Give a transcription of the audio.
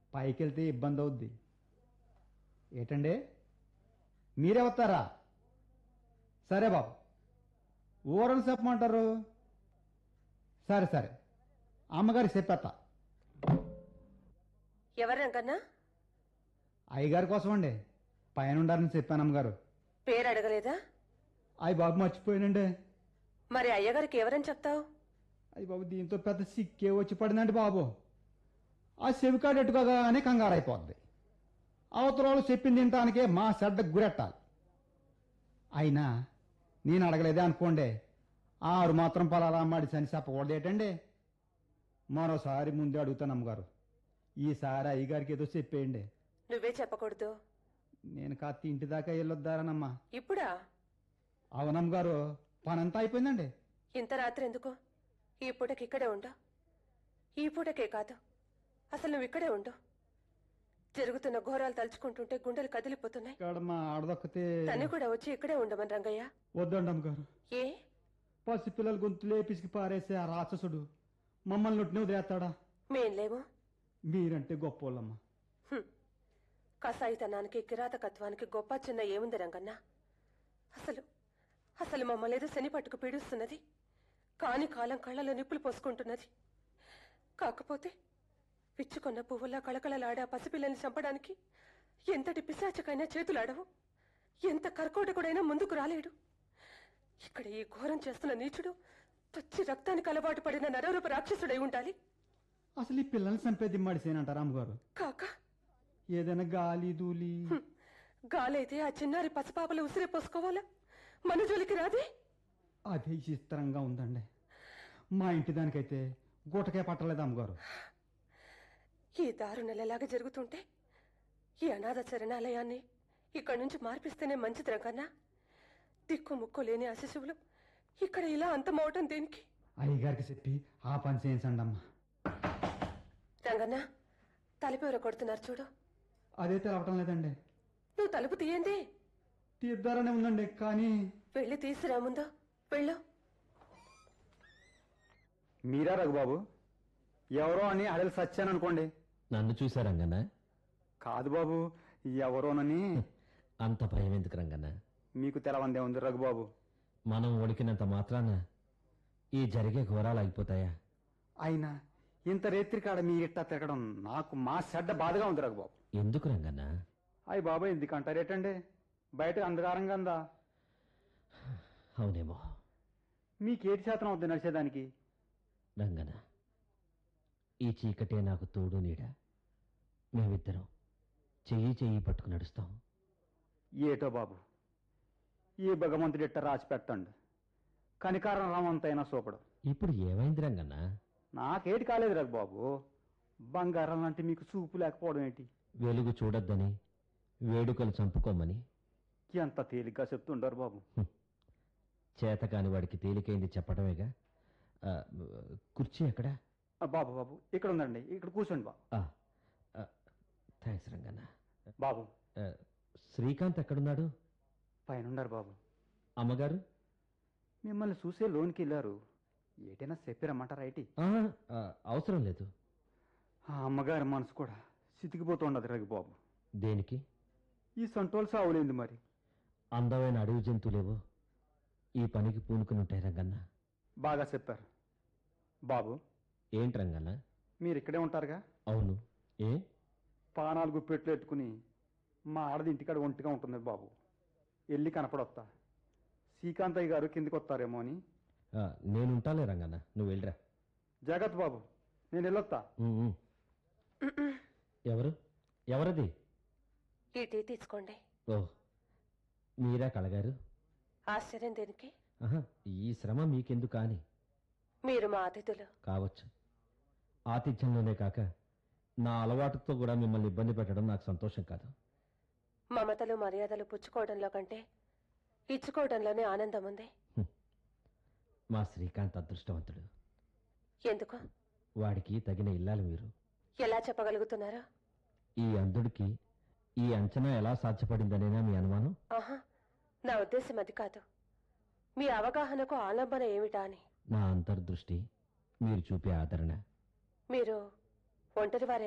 పైకి వెళ్తే ఇబ్బంది అవుద్ది ఏటండి మీరే వస్తారా సరే బాబు ఊరని చెప్పమంటారు సరే సరే అమ్మగారికి చెప్పేస్తా ఎవరు రంగన్నా అయ్యగారి కోసం అండి పైన ఉండాలని చెప్పాను అమ్మగారు పేరు అడగలేదా అయ్యి బాబు మర్చిపోయానండి మరి అయ్యగారికి ఎవరని చెప్తావు అయ్యి బాబు దీంతో పెద్ద సిక్కే వచ్చి పడిందండి బాబు ఆ చెవికాడు ఎట్టుకోగానే కంగారు అయిపోద్ది అవతల వాళ్ళు చెప్పింది తినటానికే మా చెడ్డకు గురెట్టాలి అయినా నేను అడగలేదే అనుకోండి ఆరు మాత్రం పలాలా మడిసి అని చెప్పకూడదు ఏంటండి మరోసారి ముందే అడుగుతాను అమ్మగారు ఈసారి అయ్యగారికి ఏదో చెప్పేయండి నువ్వే చెప్పకూడదు నేను కాస్త ఇంటి దాకా వెళ్ళొద్దారనమ్మా ఇప్పుడా అవునమ్మగారు పనంతా అయిపోయిందండి ఇంత రాత్రి ఎందుకు ఈ పూటకి ఇక్కడే ఉండు ఈ పూటకే కాదు అసలు నువ్వు ఇక్కడే ఉండు జరుగుతున్న ఘోరాలు తలుచుకుంటుంటే గుండెలు కదిలిపోతున్నాయి ఇక్కడ మా ఆడదొక్కతే తను కూడా వచ్చి ఇక్కడే ఉండమని రంగయ్య వద్దండి అమ్మగారు ఏ పసిపిల్లల గొంతులే పిసికి పారేసే ఆ రాక్షసుడు మమ్మల్ని నొట్టిని వదిలేస్తాడా మేం లేము మీరంటే గొప్పోళ్ళమ్మ హ్మ్. కసాయితనానికి కిరాతకత్వానికి గొప్ప చిన్న ఏముంది రంగన్న అసలు అసలు మమ్మల్ని ఏదో శని పట్టుకు పీడిస్తున్నది కాని కాలం కళ్ళలో నిప్పులు పోసుకుంటున్నది కాకపోతే పిచ్చుకొన్న పువ్వులా కళకళలాడే ఆ పసిపిల్లని చంపడానికి ఎంతటి పిశాచకైనా చేతులాడవు ఎంత కర్కోటకుడైనా ముందుకు రాలేడు ఇక్కడ ఈ ఘోరం చేస్తున్న నీచుడు పచ్చి రక్తానికి అలవాటు పడిన నరరూప రాక్షసుడై ఉండాలి అసలు ఈ పిల్లల్ని చంపేది మడిసేనంటారా అమ్మగారు కాక ఏదైనా గాలి దూలి హ్మ్. గాలైతే ఆ చిన్నారి పసిపాపలు ఉసిరే పోసుకోవాలా మన జోలికి రాదే అదే చిత్రంగా ఉందండి మా ఇంటి దానికైతే గుటకే పట్టలేదు అమ్మగారు ఈ దారుణాలు ఎలాగ జరుగుతుంటే ఈ అనాథ శరణాలయాన్ని ఇక్కడి నుంచి మార్పిస్తేనే మంచిది రంగన్నా దిక్కు ముక్కు లేని ఆ శిశువులు ఇక్కడ ఇలా అంతమవటం దేనికి అయ్యగారికి చెప్పి ఆ పని చేయించండి అమ్మా రంగన్నా తలుపెవరో కొడుతున్నారు చూడు అదే తెలవటం లేదండి నువ్వు తలుపు తీయండి తీద్దారనే ఉందండి కానీ వెళ్ళి తీసిరా ముందు వెళ్ళు మీరా రఘుబాబు ఎవరో అని అడలు సచ్చాను అనుకోండి నన్ను చూసా రంగన్న కాదు బాబు ఎవరోనని అంత భయం ఎందుకు రంగన్న మీకు తెలవందే ఉంది రఘుబాబు మనం ఒడికినంత మాత్రాన ఈ జరిగే ఘోరాలు అయిపోతాయా అయినా ఇంత రేత్రి కాడ మీ ఇట్ట తిరగడం నాకు మా చెడ్డ బాధగా ఉంది రఘుబాబు ఎందుకు రంగన్న అయ్యి బాబా ఎందుకు అంటారేటండి బయట అంధకారంగా ఉందా అవునేమో మీకేటి శాతం అవుద్ది నడిచేదానికి రంగన్న ఈ చీకటే నాకు తోడు నీడ మేమిద్దరం చెయ్యి చెయ్యి పట్టుకు నడుస్తాం ఏటో బాబు ఈ భగవంతుడి ఇట్ట రాసి పెట్టండి కనికారం రామంతైనా సూపడు ఇప్పుడు ఏమైంది రంగన్న నాకేటి కాలేదు రఘుబాబు బంగారం లాంటి మీకు చూపు లేకపోవడం ఏంటి వెలుగు చూడొద్దని వేడుకలు చంపుకోమని ఎంత తేలిగ్గా చెప్తుండారు బాబు చేతకాని వాడికి తేలికైంది చెప్పడమేగా ఆ, కుర్చీ ఎక్కడా ఆ, బాబు బాబు ఇక్కడ ఉందండి ఇక్కడ కూర్చోండి బాబు థ్యాంక్స్ రంగన్న బాబు ఆ, శ్రీకాంత్ ఎక్కడున్నాడు పైన ఉన్నారు బాబు అమ్మగారు మిమ్మల్ని చూసే లోన్కి వెళ్ళారు ఏటైనా చెప్పిరమ్మంటారా ఐటి ఆ, ఆ, అవసరం లేదు ఆ అమ్మగారి మనసు కూడా సితికిపోతుండదు రఘుబాబు దేనికి ఈ సంటోలు సావులేంది మరి అందమైన అడవి జంతువులేవో ఈ పనికి పూనుకుని ఉంటాయి రంగన్న బాగా చెప్పారు బాబు ఏంటి రంగన్న మీరు ఇక్కడే ఉంటారుగా అవును ఏ పానాలు గుప్పెట్లు ఎట్టుకుని మా ఆడది ఇంటికాడ ఒంటిగా ఉంటుంది బాబు వెళ్ళి కనపడొస్తా శ్రీకాంతయ్య గారు కిందికి వస్తారేమో అని ఆ, నేనుంటాలే రంగన్న నువ్వు వెళ్ళరా జాగ్రత్త బాబు నేను వెళ్ళొస్తా ఉమ్, ఉమ్. ఎవరు ఎవరది ఈ టీ తీసుకోండి ఓ మీరా కళగారు ఆశ్చర్యం దేనికి ఆహా ఈ శ్రమ మీకెందుకు అని మీరు మా అతిథులు కావచ్చు ఆతిథ్యంలోనే కాక నా అలవాటుతో కూడా మిమ్మల్ని ఇబ్బంది పెట్టడం నాకు సంతోషం కాదు మమతలు మర్యాదలు పుచ్చుకోవడంలో కంటే ఇచ్చుకోవడంలోనే ఆనందం ఉంది మా శ్రీకాంత్ అదృష్టవంతుడు ఎందుకు వాడికి తగిన ఇల్లాలు మీరు ఎలా చెప్పగలుగుతున్నారు ఈ అంధుడికి ఈ అంచనా ఎలా సాధ్యపడిందనేనా మీ అనుమానం ఆహా నా ఉద్దేశం అది కాదు మీ అవగాహనకు ఆలంబన ఏమిటా అని నా అంతర్దృష్టి మీరు చూపే ఆదరణ మీరు ఒంటరి